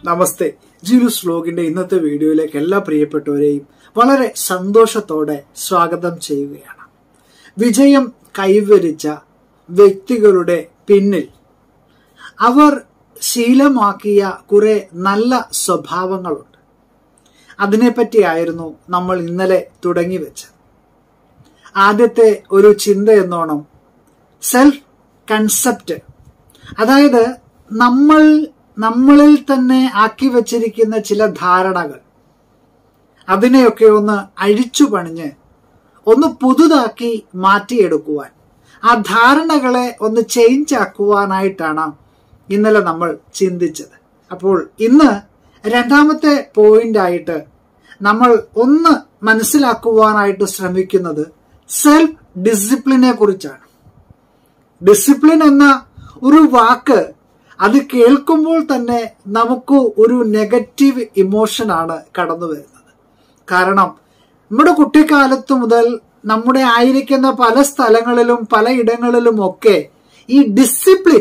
നമസ്തേ ജിലൂസ് വ്ലോഗിന്റെ ഇന്നത്തെ വീഡിയോയിലേക്ക് എല്ലാ പ്രിയപ്പെട്ടവരെയും വളരെ സന്തോഷത്തോടെ സ്വാഗതം ചെയ്യുകയാണ് വിജയം കൈവരിച്ച വ്യക്തികളുടെ പിന്നിൽ അവർ ശീലമാക്കിയ കുറെ നല്ല സ്വഭാവങ്ങളുണ്ട് അതിനെപ്പറ്റിയായിരുന്നു നമ്മൾ ഇന്നലെ തുടങ്ങി വെച്ചത് ആദ്യത്തെ ഒരു ചിന്ത എന്നോണം സെൽഫ് കൺസെപ്റ്റ് അതായത് നമ്മൾ നമ്മളിൽ തന്നെ ആക്കി വച്ചിരിക്കുന്ന ചില ധാരണകൾ അതിനെയൊക്കെ ഒന്ന് അഴിച്ചു പണിഞ്ഞ് ഒന്ന് പുതുതാക്കി മാറ്റിയെടുക്കുവാൻ ആ ധാരണകളെ ഒന്ന് ചേഞ്ച് ആക്കുവാനായിട്ടാണ് ഇന്നലെ നമ്മൾ ചിന്തിച്ചത് അപ്പോൾ ഇന്ന് രണ്ടാമത്തെ പോയിന്റ് ആയിട്ട് നമ്മൾ ഒന്ന് മനസ്സിലാക്കുവാനായിട്ട് ശ്രമിക്കുന്നത് സെൽഫ് ഡിസിപ്ലിനെ കുറിച്ചാണ് ഡിസിപ്ലിൻ എന്ന ഒരു വാക്ക് അത് കേൾക്കുമ്പോൾ തന്നെ നമുക്ക് ഒരു നെഗറ്റീവ് ഇമോഷനാണ് കടന്നു വരുന്നത് കാരണം നമ്മുടെ കുട്ടിക്കാലത്ത് മുതൽ നമ്മുടെ ആയിരിക്കുന്ന പല സ്ഥലങ്ങളിലും പലയിടങ്ങളിലും ഒക്കെ ഈ ഡിസിപ്ലിൻ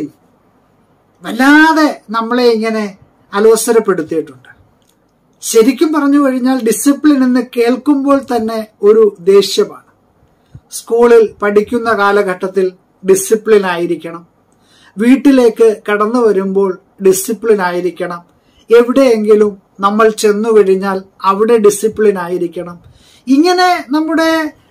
വല്ലാതെ നമ്മളെ ഇങ്ങനെ അലോസരപ്പെടുത്തിയിട്ടുണ്ട് ശരിക്കും പറഞ്ഞു കഴിഞ്ഞാൽ ഡിസിപ്ലിൻ എന്ന് കേൾക്കുമ്പോൾ തന്നെ ഒരു ദേഷ്യമാണ് സ്കൂളിൽ പഠിക്കുന്ന കാലഘട്ടത്തിൽ ഡിസിപ്ലിൻ ആയിരിക്കണം വീട്ടിലേക്ക് കടന്നു വരുമ്പോൾ ഡിസിപ്ലിൻ ആയിരിക്കണം എവിടെയെങ്കിലും നമ്മൾ ചെന്നു കഴിഞ്ഞാൽ അവിടെ ഡിസിപ്ലിൻ ആയിരിക്കണം ഇങ്ങനെ നമ്മുടെ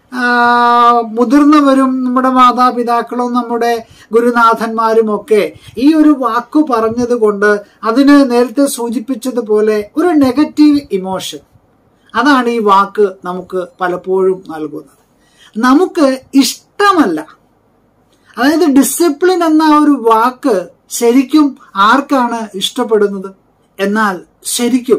മുതിർന്നവരും നമ്മുടെ മാതാപിതാക്കളും നമ്മുടെ ഗുരുനാഥന്മാരും ഒക്കെ ഈ ഒരു വാക്കു പറഞ്ഞത് കൊണ്ട് അതിന് നേരത്തെ സൂചിപ്പിച്ചതുപോലെ ഒരു നെഗറ്റീവ് ഇമോഷൻ അതാണ് ഈ വാക്ക് നമുക്ക് പലപ്പോഴും നൽകുന്നത് നമുക്ക് ഇഷ്ടമല്ല അതായത് ഡിസിപ്ലിൻ എന്ന ഒരു വാക്ക് ശരിക്കും ആർക്കാണ് ഇഷ്ടപ്പെടുന്നത് എന്നാൽ ശരിക്കും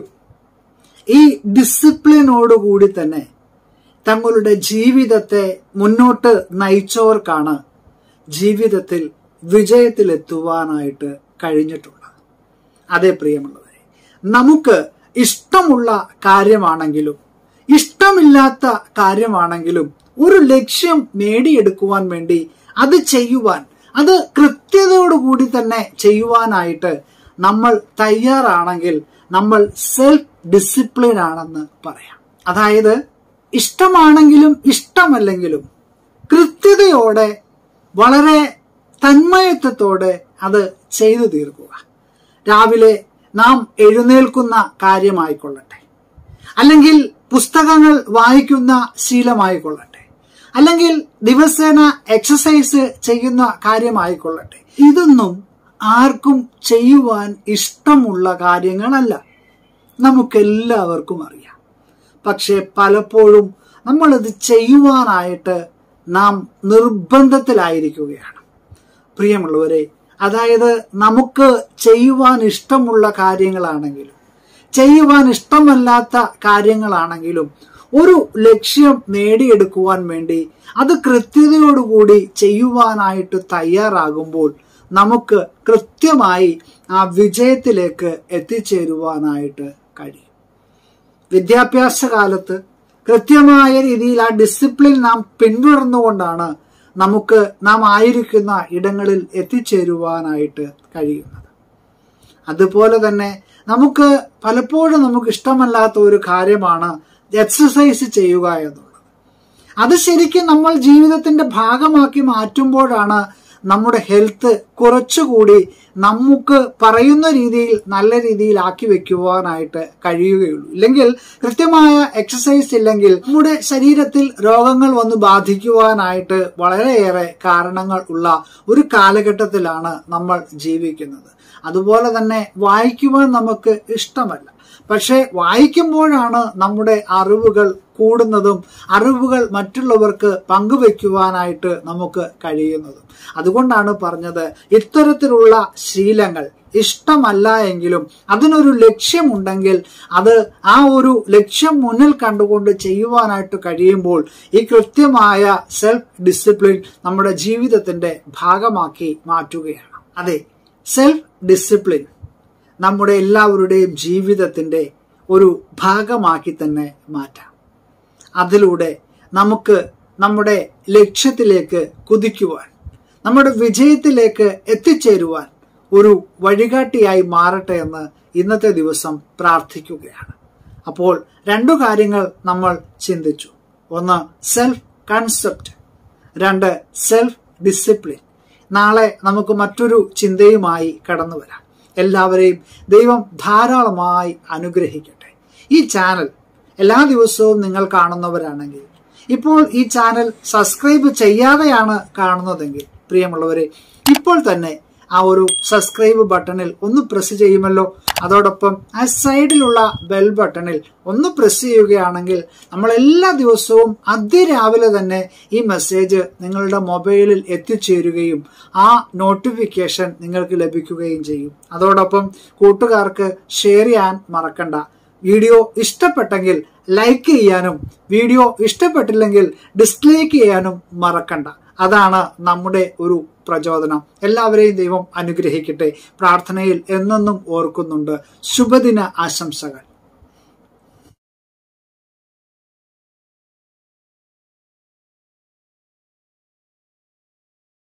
ഈ ഡിസിപ്ലിനോടുകൂടി തന്നെ തങ്ങളുടെ ജീവിതത്തെ മുന്നോട്ട് നയിച്ചവർക്കാണ് ജീവിതത്തിൽ വിജയത്തിലെത്തുവാനായിട്ട് കഴിഞ്ഞിട്ടുള്ളത് അതേ പ്രിയമുള്ളവരെ നമുക്ക് ഇഷ്ടമുള്ള കാര്യമാണെങ്കിലും ഇഷ്ടമില്ലാത്ത കാര്യമാണെങ്കിലും ഒരു ലക്ഷ്യം നേടിയെടുക്കുവാൻ വേണ്ടി അത് ചെയ്യുവാൻ അത് കൃത്യതയോടുകൂടി തന്നെ ചെയ്യുവാനായിട്ട് നമ്മൾ തയ്യാറാണെങ്കിൽ നമ്മൾ സെൽഫ് ഡിസിപ്ലിൻ ആണെന്ന് പറയാം അതായത് ഇഷ്ടമാണെങ്കിലും ഇഷ്ടമല്ലെങ്കിലും കൃത്യതയോടെ വളരെ തന്മയത്വത്തോടെ അത് ചെയ്തു തീർക്കുക രാവിലെ നാം എഴുന്നേൽക്കുന്ന കാര്യമായിക്കൊള്ളട്ടെ അല്ലെങ്കിൽ പുസ്തകങ്ങൾ വായിക്കുന്ന ശീലമായിക്കൊള്ളട്ടെ അല്ലെങ്കിൽ ദിവസേന എക്സസൈസ് ചെയ്യുന്ന കാര്യമായിക്കൊള്ളട്ടെ ഇതൊന്നും ആർക്കും ചെയ്യുവാൻ ഇഷ്ടമുള്ള കാര്യങ്ങളല്ല നമുക്കെല്ലാവർക്കും അറിയാം പക്ഷെ പലപ്പോഴും നമ്മളിത് ചെയ്യുവാനായിട്ട് നാം നിർബന്ധത്തിലായിരിക്കുകയാണ് പ്രിയമുള്ളവരെ അതായത് നമുക്ക് ചെയ്യുവാൻ ഇഷ്ടമുള്ള കാര്യങ്ങളാണെങ്കിലും ചെയ്യുവാൻ ഇഷ്ടമല്ലാത്ത കാര്യങ്ങളാണെങ്കിലും ഒരു ലക്ഷ്യം നേടിയെടുക്കുവാൻ വേണ്ടി അത് കൃത്യതയോടുകൂടി ചെയ്യുവാനായിട്ട് തയ്യാറാകുമ്പോൾ നമുക്ക് കൃത്യമായി ആ വിജയത്തിലേക്ക് എത്തിച്ചേരുവാനായിട്ട് കഴിയും വിദ്യാഭ്യാസ കാലത്ത് കൃത്യമായ രീതിയിൽ ആ ഡിസിപ്ലിൻ നാം പിന്തുടർന്നുകൊണ്ടാണ് നമുക്ക് നാം ആയിരിക്കുന്ന ഇടങ്ങളിൽ എത്തിച്ചേരുവാനായിട്ട് കഴിയുന്നത് അതുപോലെ തന്നെ നമുക്ക് പലപ്പോഴും നമുക്ക് ഇഷ്ടമല്ലാത്ത ഒരു കാര്യമാണ് എക്സസൈസ് ചെയ്യുക എന്നുള്ളത് അത് ശരിക്കും നമ്മൾ ജീവിതത്തിന്റെ ഭാഗമാക്കി മാറ്റുമ്പോഴാണ് നമ്മുടെ ഹെൽത്ത് കുറച്ചുകൂടി നമുക്ക് പറയുന്ന രീതിയിൽ നല്ല രീതിയിൽ ആക്കി വെക്കുവാനായിട്ട് കഴിയുകയുള്ളൂ ഇല്ലെങ്കിൽ കൃത്യമായ എക്സസൈസ് ഇല്ലെങ്കിൽ നമ്മുടെ ശരീരത്തിൽ രോഗങ്ങൾ വന്ന് ബാധിക്കുവാനായിട്ട് വളരെയേറെ കാരണങ്ങൾ ഉള്ള ഒരു കാലഘട്ടത്തിലാണ് നമ്മൾ ജീവിക്കുന്നത് അതുപോലെ തന്നെ വായിക്കുവാൻ നമുക്ക് ഇഷ്ടമല്ല പക്ഷെ വായിക്കുമ്പോഴാണ് നമ്മുടെ അറിവുകൾ കൂടുന്നതും അറിവുകൾ മറ്റുള്ളവർക്ക് പങ്കുവെക്കുവാനായിട്ട് നമുക്ക് കഴിയുന്നതും അതുകൊണ്ടാണ് പറഞ്ഞത് ഇത്തരത്തിലുള്ള ശീലങ്ങൾ ഇഷ്ടമല്ല എങ്കിലും അതിനൊരു ലക്ഷ്യമുണ്ടെങ്കിൽ അത് ആ ഒരു ലക്ഷ്യം മുന്നിൽ കണ്ടുകൊണ്ട് ചെയ്യുവാനായിട്ട് കഴിയുമ്പോൾ ഈ കൃത്യമായ സെൽഫ് ഡിസിപ്ലിൻ നമ്മുടെ ജീവിതത്തിന്റെ ഭാഗമാക്കി മാറ്റുകയാണ് അതെ സെൽഫ് ഡിസിപ്ലിൻ നമ്മുടെ എല്ലാവരുടെയും ജീവിതത്തിന്റെ ഒരു ഭാഗമാക്കി തന്നെ മാറ്റാം അതിലൂടെ നമുക്ക് നമ്മുടെ ലക്ഷ്യത്തിലേക്ക് കുതിക്കുവാൻ നമ്മുടെ വിജയത്തിലേക്ക് എത്തിച്ചേരുവാൻ ഒരു വഴികാട്ടിയായി മാറട്ടെ എന്ന് ഇന്നത്തെ ദിവസം പ്രാർത്ഥിക്കുകയാണ് അപ്പോൾ രണ്ടു കാര്യങ്ങൾ നമ്മൾ ചിന്തിച്ചു ഒന്ന് സെൽഫ് കൺസെപ്റ്റ് രണ്ട് സെൽഫ് ഡിസിപ്ലിൻ നാളെ നമുക്ക് മറ്റൊരു ചിന്തയുമായി കടന്നു വരാം എല്ലാവരെയും ദൈവം ധാരാളമായി അനുഗ്രഹിക്കട്ടെ ഈ ചാനൽ എല്ലാ ദിവസവും നിങ്ങൾ കാണുന്നവരാണെങ്കിൽ ഇപ്പോൾ ഈ ചാനൽ സബ്സ്ക്രൈബ് ചെയ്യാതെയാണ് കാണുന്നതെങ്കിൽ പ്രിയമുള്ളവരെ ഇപ്പോൾ തന്നെ ആ ഒരു സബ്സ്ക്രൈബ് ബട്ടണിൽ ഒന്ന് പ്രസ് ചെയ്യുമല്ലോ അതോടൊപ്പം ആ സൈഡിലുള്ള ബെൽ ബട്ടണിൽ ഒന്ന് പ്രസ് ചെയ്യുകയാണെങ്കിൽ നമ്മൾ എല്ലാ ദിവസവും അതിരാവിലെ തന്നെ ഈ മെസ്സേജ് നിങ്ങളുടെ മൊബൈലിൽ എത്തിച്ചേരുകയും ആ നോട്ടിഫിക്കേഷൻ നിങ്ങൾക്ക് ലഭിക്കുകയും ചെയ്യും അതോടൊപ്പം കൂട്ടുകാർക്ക് ഷെയർ ചെയ്യാൻ മറക്കണ്ട വീഡിയോ ഇഷ്ടപ്പെട്ടെങ്കിൽ ലൈക്ക് ചെയ്യാനും വീഡിയോ ഇഷ്ടപ്പെട്ടില്ലെങ്കിൽ ഡിസ്ലൈക്ക് ചെയ്യാനും മറക്കണ്ട അതാണ് നമ്മുടെ ഒരു പ്രചോദനം എല്ലാവരെയും ദൈവം അനുഗ്രഹിക്കട്ടെ പ്രാർത്ഥനയിൽ എന്നെന്നും ഓർക്കുന്നുണ്ട് ശുഭദിന ആശംസകൾ